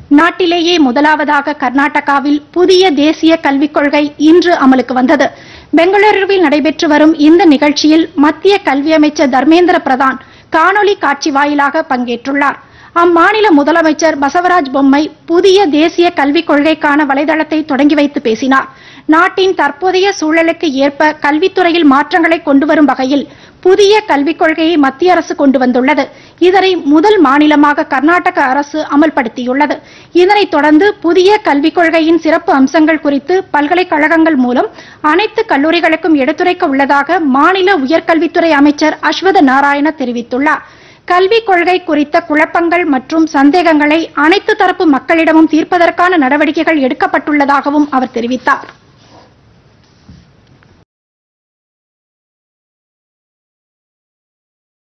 நாட்டிலேயே முதலாவதாக கர்நாடகாவில் புதிய தேசிய கல்விக் கொள்கை இன்று அமலுக்கு வந்தது பெங்களூருவில் நடைபெற்று வரும் இந்த நிகழ்ச்சியில் மத்திய கல்வி அமைச்சர் தர்மேந்திர பிரதான் காணொலி காட்சி வாயிலாக பங்கேற்றுள்ளார் அம்மாநில முதலமைச்சர் பசவராஜ் பொம்மை புதிய தேசிய கல்விக் கொள்கைக்கான வலைதளத்தை தொடங்கி வைத்து பேசினார் நாட்டின் தற்போதைய சூழலுக்கு ஏற்ப கல்வித்துறையில் மாற்றங்களை கொண்டு வரும் வகையில் புதிய கல்விக் கொள்கையை மத்திய அரசு கொண்டு வந்துள்ளது இதனை முதல் மாநிலமாக கர்நாடக அரசு அமல்படுத்தியுள்ளது இதனைத் தொடர்ந்து புதிய கல்விக் கொள்கையின் சிறப்பு அம்சங்கள் குறித்து பல்கலைக்கழகங்கள் மூலம் அனைத்து கல்லூரிகளுக்கும் எடுத்துரைக்க உள்ளதாக மாநில உயர்கல்வித்துறை அமைச்சர் அஸ்வத நாராயண தெரிவித்துள்ளார் கல்விக் கொள்கை குறித்த குழப்பங்கள் மற்றும் சந்தேகங்களை அனைத்து தரப்பு மக்களிடமும் தீர்ப்பதற்கான நடவடிக்கைகள் எடுக்கப்பட்டுள்ளதாகவும் அவர் தெரிவித்தார்